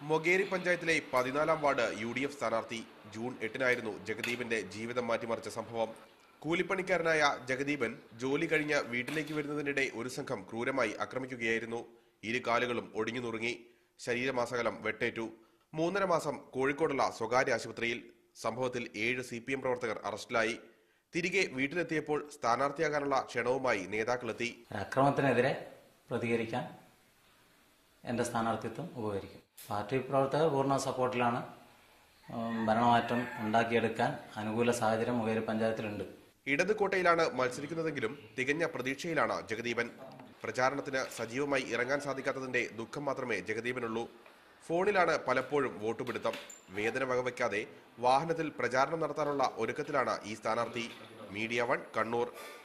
മൊകേരി പഞ്ചായത്തിലെ പതിനാലാം ward U D F സ്ഥാനാർത്ഥി ജൂൺ എട്ടിനായിരുന്നു ജഗദീപന്റെ ജീവിതം മാറ്റിമറിച്ച സംഭവം കൂലിപ്പണിക്കാരനായ ജഗദീപൻ ജോലി കഴിഞ്ഞ് വീട്ടിലേക്ക് വരുന്നതിനിടെ ഒരു സംഘം ക്രൂരമായി ആക്രമിക്കുകയായിരുന്നു ഇരു കാലുകളും ഒടിഞ്ഞു നുറുങ്ങി ശരീരമാസകലം വെട്ടേറ്റു മൂന്നര മാസം കോഴിക്കോടുള്ള സ്വകാര്യ ആശുപത്രിയിൽ സംഭവത്തിൽ ഏഴ് സി പി എം പ്രവർത്തകർ അറസ്റ്റിലായി തിരികെ വീട്ടിലെത്തിയപ്പോൾ സ്ഥാനാർത്ഥിയാകാനുള്ള ക്ഷണവുമായി നേതാക്കളെത്തി അക്രമത്തിനെതിരെ പ്രതികരിക്കാൻ എൻ്റെ സ്ഥാനാർത്ഥിത്വം ഉപകരിക്കും പാർട്ടി പ്രവർത്തകർ പൂർണ്ണ സപ്പോർട്ടിലാണ് ഉം, ഭരണമാറ്റം ഉണ്ടാക്കിയെടുക്കാൻ അനുകൂല സാഹചര്യം മുഖേരി പഞ്ചായത്തിലുണ്ട് ഇടത് കോട്ടയിലാണ് മത്സരിക്കുന്നതെങ്കിലും തികഞ്ഞ പ്രതീക്ഷയിലാണ് ജഗദീപൻ പ്രചാരണത്തിന് സജീവമായി ഇറങ്ങാൻ സാധിക്കാത്തതിന്റെ ദുഃഖം മാത്രമേ ജഗദീപനുള്ളൂ ഫോണിലാണ് പലപ്പോഴും വോട്ടുപിടുത്തം വേദന വകവയ്ക്കാതെ വാഹനത്തിൽ പ്രചാരണം നടത്താനുള്ള ഒരുക്കത്തിലാണ് ഈ സ്ഥാനാർത്ഥി മീഡിയ വൺ കണ്ണൂർ